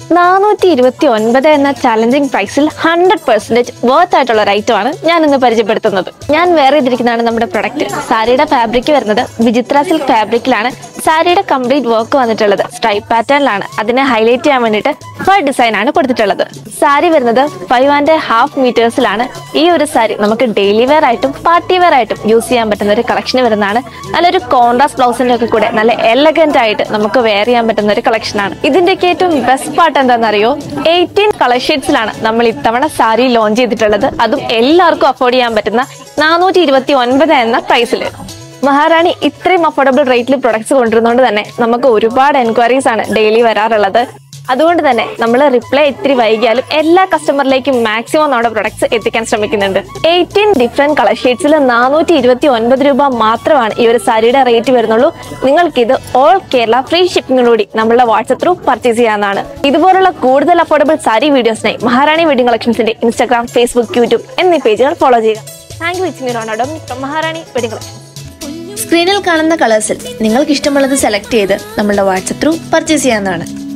നാനൂറ്റി ഇരുപത്തി ഒൻപത് എന്ന ചാലഞ്ചിങ് പ്രൈസിൽ ഹൺഡ്രഡ് പെർസെന്റേജ് വർത്ത് ആയിട്ടുള്ള ഒരു item ആണ് ഞാൻ ഇന്ന് പരിചയപ്പെടുത്തുന്നത് ഞാൻ വേറെ ചെയ്തിരിക്കുന്നതാണ് നമ്മുടെ പ്രൊഡക്റ്റ് സാരിയുടെ ഫാബ്രിക് വരുന്നത് വിചിത്ര സിൽക്ക് ഫാബ്രിക്കിലാണ് സാരിയുടെ കംപ്ലീറ്റ് വർക്ക് വന്നിട്ടുള്ളത് സ്ട്രൈപ്പ് പാറ്റേണിലാണ് അതിനെ ഹൈലൈറ്റ് ചെയ്യാൻ വേണ്ടിയിട്ട് ഫർ ഡിസൈൻ ആണ് കൊടുത്തിട്ടുള്ളത് സാരി വരുന്നത് ഫൈവ് ആൻഡ് ഹാഫ് മീറ്റേഴ്സിലാണ് ഈ ഒരു സാരി നമുക്ക് ഡെയിലി വെയർ ആയിട്ടും പാർട്ടി വെയർ ആയിട്ടും യൂസ് ചെയ്യാൻ പറ്റുന്ന ഒരു കളക്ഷൻ വരുന്നതാണ് നല്ലൊരു കോൺട്രാസ്റ്റ് ബ്ലൗസിന്റെ ഒക്കെ കൂടെ നല്ല എലഗന്റ് ആയിട്ട് നമുക്ക് വെയർ ചെയ്യാൻ പറ്റുന്ന ഒരു കളക്ഷനാണ് ഇതിന്റെയൊക്കെ ഏറ്റവും ബെസ്റ്റ് പാർട്ട് എന്താണെന്നറിയോ എയ്റ്റീൻ കളർ ഷെയ്ഡ്സിലാണ് നമ്മൾ ഇത്തവണ സാരി ലോഞ്ച് ചെയ്തിട്ടുള്ളത് അതും എല്ലാവർക്കും അഫോർഡ് ചെയ്യാൻ പറ്റുന്ന നാനൂറ്റി ഇരുപത്തി ഒൻപത് എന്ന പ്രൈസിൽ മഹാറാണി ഇത്രയും അഫോർഡബിൾ റേറ്റിൽ പ്രൊഡക്ട്സ് കൊണ്ടുവരുന്നതുകൊണ്ട് തന്നെ നമുക്ക് ഒരുപാട് എൻക്വയറീസ് ആണ് ഡെയിലി വരാറുള്ളത് അതുകൊണ്ട് തന്നെ നമ്മൾ റിപ്ലൈ ഇത്തിരി വൈകിയാലും എല്ലാ കസ്റ്റമറിലേക്കും മാക്സിമം നമ്മുടെ പ്രൊഡക്ട്സ് എത്തിക്കാൻ ശ്രമിക്കുന്നുണ്ട് എയ്റ്റീൻ ഡിഫറെന്റ് കളർ ഷെയ്ഡ്സിൽ നാനൂറ്റി ഇരുപത്തി ഒൻപത് രൂപ മാത്രമാണ് ഈ ഒരു സാരിയുടെ റേറ്റ് വരുന്നുള്ളൂ നിങ്ങൾക്ക് ഇത് ഓൾ കേരള ഫ്രീ ഷിപ്പിംഗിലൂടെ നമ്മളുടെ വാട്സപ്പ് ത്രൂ പർച്ചേസ് ചെയ്യാവുന്നതാണ് ഇതുപോലുള്ള കൂടുതൽ അഫോർഡബിൾ സാരി വീഡിയോസിനായി മഹാറാണി വെഡിംഗ് കളക്ഷൻസിന്റെ ഇൻസ്റ്റാഗ്രാം ഫേസ്ബുക്ക് യൂട്യൂബ് എന്നീ പേജുകൾ ഫോളോ ചെയ്യുക താങ്ക് യു വിച്ച് മീ റോണോഡോ മഹാറാണി വെഡിംഗ് കളക്ഷൻ സ്ക്രീനിൽ കാണുന്ന കളേഴ്സിൽ നിങ്ങൾക്ക് ഇഷ്ടമുള്ളത് സെലക്ട് ചെയ്ത് നമ്മളുടെ വാട്സപ്പ് ത്രൂ പർച്ചേസ് ചെയ്യാവുന്നതാണ്